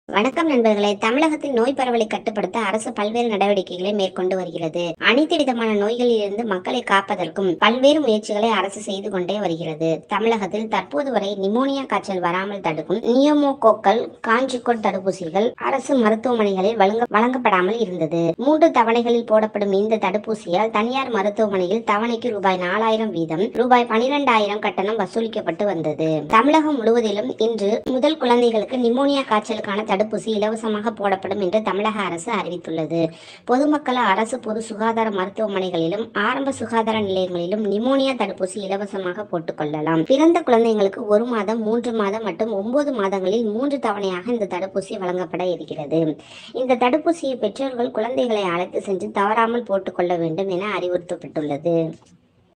வணக்கம் நண்பர்களே தமிழகத்தில் நோய் பரவலை கட்டுப்படுத்த அரசு பல்வேறு நடவடிக்கைகளை மேற்கொண்டு வருகிறது அனைத்து விதமான நோய்களில் இருந்து மக்களை காப்பதற்கும் பல்வேறு முயற்சிகளை அரசு செய்து கொண்டே வருகிறது தமிழகத்தில் தற்போது வரை நிமோனியா காய்ச்சல் வராமல் தடுக்கும் நியோமோகோக்கல் காஞ்சிக்கோட் தடுப்பூசிகள் அரசு மருத்துவமனைகளில் வழங்க வழங்கப்படாமல் இருந்தது மூன்று தவணைகளில் போடப்படும் இந்த தடுப்பூசியால் தனியார் மருத்துவமனையில் தவணைக்கு ரூபாய் நாலாயிரம் வீதம் ரூபாய் பனிரெண்டாயிரம் கட்டணம் வசூலிக்கப்பட்டு வந்தது தமிழகம் முழுவதிலும் இன்று முதல் குழந்தைகளுக்கு நிமோனியா காய்ச்சலுக்கான தடுப்பூசி இலவசமாக போடப்படும் என்று தமிழக அரசு அறிவித்துள்ளது பொதுமக்கள் அரசு பொது சுகாதார மருத்துவமனைகளிலும் ஆரம்ப சுகாதார நிலையங்களிலும் நிமோனியா தடுப்பூசி இலவசமாக போட்டுக் கொள்ளலாம் பிறந்த குழந்தைங்களுக்கு ஒரு மாதம் மூன்று மாதம் மற்றும் ஒன்பது மாதங்களில் மூன்று தவணையாக இந்த தடுப்பூசி வழங்கப்பட இருக்கிறது இந்த தடுப்பூசியை பெற்றோர்கள் குழந்தைகளை அழைத்து சென்று தவறாமல் போட்டுக்கொள்ள வேண்டும் என அறிவுறுத்தப்பட்டுள்ளது